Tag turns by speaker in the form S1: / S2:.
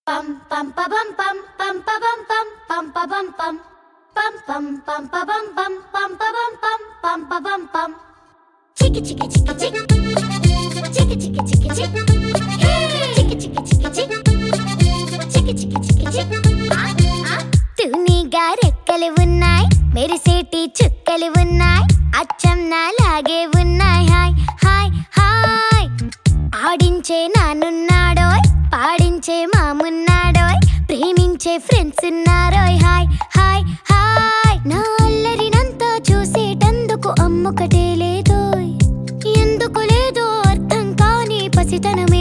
S1: Pam pam pa bum pam pam pa bum pam pam pa bum pam pam pam pam pa bum pam pam pa bum pam pam pa bum pam Chicka chicka chicka chick Chicka chicka chicka chick Chicka chicka chicka chick Chicka chicka chicka chick తూనీగా రెక్కలు ఉన్నాయి మెరిసేటి చుక్కలు ఉన్నాయి అచ్చం నాలాగే ఉన్నాయి hi hi hi ఆడించే నానున్నాడోయ్ పాడించే మామున్నాడోయ్ ప్రేమించే ఫ్రెండ్స్ ఉన్నారోయ్ హాయ్ హాయ్ హాయ్ నా అల్లరినంతా చూసేటందుకు అమ్మొకటే లేదోయ్ ఎందుకు లేదో అర్థం కాని పసితనమే